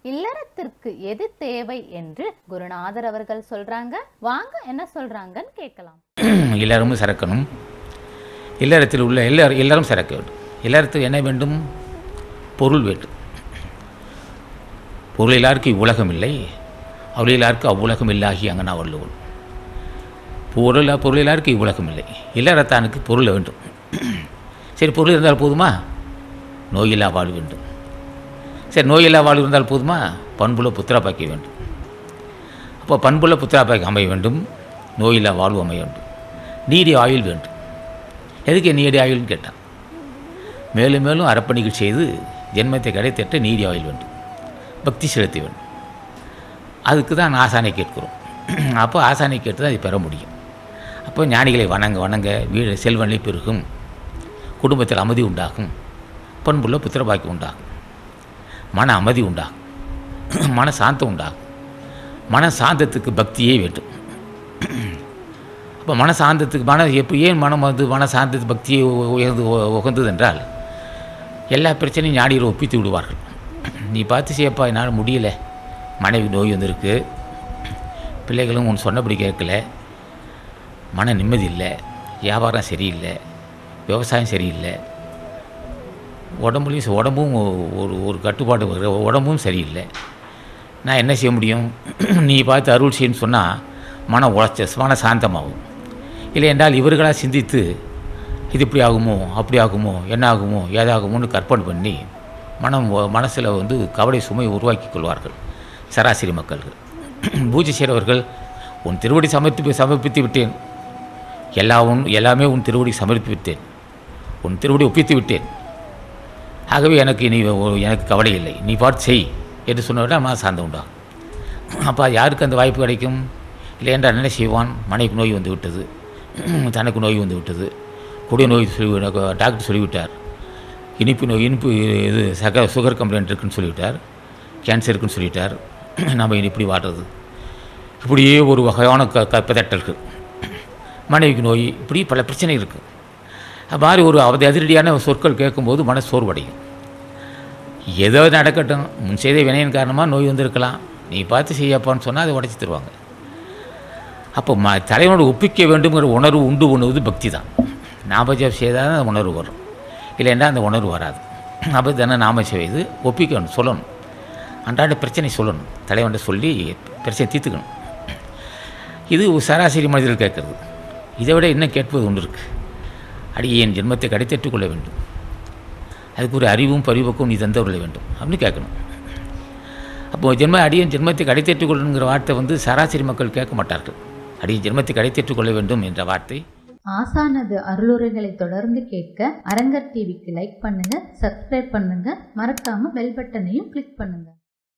இல்லறத்திற்கு எது தேவை என்று குருநாதர் அவர்கள் சொல்றாங்க வாங்க என்ன சொல்றாங்கன்னு கேட்கலாம் எல்லாரும் சிறக்கணும் இல்லறத்தில் உள்ள எல்லாரும் எல்லாரும் சிறக்க வேண்டும் இல்லறத்தில் என்ன வேண்டும் பொருள் வேண்டும் பொருள் எல்லாருக்கும் இவ்வுலகம் இல்லை அவள் எல்லாருக்கும் அவ்வுலகம் இல்லாகி அங்கனா வள்ளுவன் பொருள் பொருள் எல்லாருக்கும் இவ்வுலகம் இல்லை இல்லறத்தானுக்கு பொருள் வேண்டும் சரி பொருள் இருந்தால் போதுமா நோயில்லா வாழ்வு வேண்டும் சரி நோயில்லா வாழ்வு இருந்தால் போதுமா பண்புல புத்திரா பாக்கிய வேண்டும் அப்போ பண்புள்ள புத்திரா பாக்கியம் அமைய வேண்டும் நோயில்லா வாழ்வு அமைய வேண்டும் நீடி ஆயுள் வேண்டும் எதுக்கு நீடி ஆயுள்னு கேட்டான் மேலும் மேலும் அறப்பணிகள் செய்து ஜென்மத்தை கிடைத்திட்ட நீடி ஆயுள் வேண்டும் பக்தி செலுத்த வேண்டும் அதுக்கு தான் ஆசானை கேட்கிறோம் அப்போ ஆசானை கேட்டு தான் அதை பெற முடியும் அப்போ ஞானிகளை வணங்க வணங்க வீடு செல்வநிலை பெருகும் குடும்பத்தில் அமைதி உண்டாகும் பண்புள்ள புத்திரபாக்கியம் உண்டாகும் மன அமைதி உண்டாகும் மன சாந்தம் உண்டாகும் மன சாந்தத்துக்கு பக்தியே வேண்டும் அப்போ மன சாந்தத்துக்கு மன எப்போ ஏன் மனம் வந்து மன சாந்தத்து பக்தியை உ- உயர்ந்து உ- உகந்தது என்றால் எல்லா பிரச்சனையும் ஞானிகள் ஒப்பித்து விடுவார்கள் நீ பார்த்து செய்யப்பா என்னால் முடியல மனைவி நோய் வந்திருக்கு பிள்ளைகளும் உன் சொன்னபடி கேட்கல மன நிம்மதி இல்லை வியாபாரம் சரியில்லை விவசாயம் சரியில்லை உடம்புலையும் ச- உடம்பும் ஒ- ஒரு ஒரு கட்டுப்பாடு வர- உடம்பும் சரியில்லை நான் என்ன செய்ய முடியும் நீ பார்த்து அருள் செய்யன்னு சொன்னால் மன உழைச்ச மன சாந்தமாகும் இல்லை என்றால் இவர்களாக சிந்தித்து இது இப்படி ஆகுமோ அப்படி ஆகுமோ என்ன ஆகுமோ ஏதாகுமோன்னு கற்பனை பண்ணி மனம் மனசில் வந்து கவலை சுமை உருவாக்கி கொள்வார்கள் சராசரி மக்கள்கள் பூஜை செய்கிறவர்கள் உன் திருவடி சமர்ப்பி சமர்ப்பித்து விட்டேன் எல்லா உன் எல்லாமே உன் திருவடி சமர்ப்பித்து விட்டேன் உன் திருவடி ஒப்பித்து விட்டேன் ஆகவே எனக்கு இனி ஒ- எனக்கு கவலை இல்லை நீ பார்த்து செய் என்று சொன்னவிட மன சாந்தம் உண்டாகும் அப்போ யாருக்கு அந்த வாய்ப்பு கிடைக்கும் இல்லை என்றால் என்ன செய்வான் மனைவிக்கு நோய் வந்து விட்டது தனக்கு நோய் வந்து விட்டது கொடிய நோய் சொல்லி எனக்கு டாக்டர் சொல்லிவிட்டார் இனிப்பு நோய் இனிப்பு இது சக சுகர் கம்ப்ளைண்ட் இருக்குன்னு சொல்லிவிட்டார் கேன்சர் இருக்குன்னு சொல்லிட்டார் நம்ம இனி இப்படி வாடுறது இப்படியே ஒரு வகையான க கப்பதட்டல்கள் மனைவிக்கு நோய் இப்படி பல பிரச்சனை இருக்குது அது மாதிரி ஒரு அவதி அதிரடியான சொற்கள் கேட்கும்போது மன சோர்வடையும் ஏதோ நடக்கட்டும் முன் செய்த வினையின் காரணமாக நோய் வந்திருக்கலாம் நீ பார்த்து செய்யப்பான்னு சொன்னால் அதை உடச்சி தருவாங்க அப்போ ம தலைவனோடு ஒப்பிக்க வேண்டுங்கிற உணர்வு உண்டு பண்ணுவது பக்தி தான் நாமஜம் செய்தால் தான் அந்த உணர்வு வரும் இல்லைன்னா அந்த உணர்வு வராது அப்போ தினம் நாம செய்து ஒப்பிக்கணும் சொல்லணும் அன்றாட பிரச்சனை சொல்லணும் தலைவன்ட்ட சொல்லி பிரச்சனை தீர்த்துக்கணும் இது ஒரு சராசரி மனிதர்கள் கேட்குறது இதை விட இன்னும் கேட்பது ஒன்று இருக்குது அடி என் ஜென்மத்தை கடைத்தட்டுக் கொள்ள வேண்டும் அதுக்கு ஒரு அறிவும் பரிவுக்கும் நீ தந்தவர்கள வேண்டும் அப்படின்னு கேட்கணும் அப்போ ஜென்ம அடியன் ஜென்மத்தை கடைத்தேற்றுக் கொள்ளணுங்கிற வார்த்தை வந்து சராசரி மக்கள் கேட்க மாட்டார்கள் அடியன் ஜென்மத்தை கடைத்தேற்றுக் கொள்ள வேண்டும் என்ற வார்த்தை ஆசானது அருளுரைகளை தொடர்ந்து கேட்க அரங்கர் டிவிக்கு லைக் பண்ணுங்க சப்ஸ்கிரைப் பண்ணுங்க மறக்காம பெல் பட்டனையும் கிளிக் பண்ணுங்க